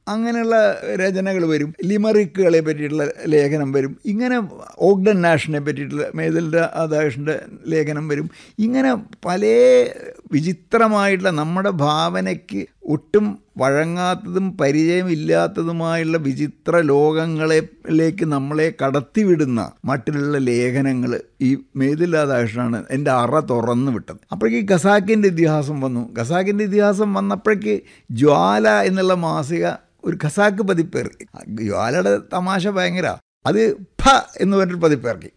അങ്ങനെയുള്ള രചനകൾ വരും ലിമറിക്കുകളെ പറ്റിയിട്ടുള്ള ലേഖനം വരും ഇങ്ങനെ ഓഗ്ഡൻ നാഷിനെ പറ്റിയിട്ടുള്ള മേതലിൻ്റെ ആദാഷിൻ്റെ ലേഖനം വരും ഇങ്ങനെ പല വിചിത്രമായിട്ടുള്ള നമ്മുടെ ഭാവനയ്ക്ക് ഒട്ടും വഴങ്ങാത്തതും പരിചയമില്ലാത്തതുമായുള്ള വിചിത്ര ലോകങ്ങളിലേക്ക് നമ്മളെ കടത്തിവിടുന്ന മട്ടിലുള്ള ലേഖനങ്ങൾ ഈ മേതില്ലാതാഷാണ് എൻ്റെ അറ തുറന്നു വിട്ടത് അപ്പോഴേക്ക് ഖസാക്കിൻ്റെ ഇതിഹാസം വന്നു ഖസാക്കിൻ്റെ ഇതിഹാസം വന്നപ്പോഴേക്ക് ജ്വാല എന്നുള്ള മാസിക ഒരു ഖസാക്ക് പതിപ്പിറക്കി ജ്വാലയുടെ തമാശ ഭയങ്കര അത് ഫ എന്ന് പറഞ്ഞൊരു പതിപ്പിറക്കി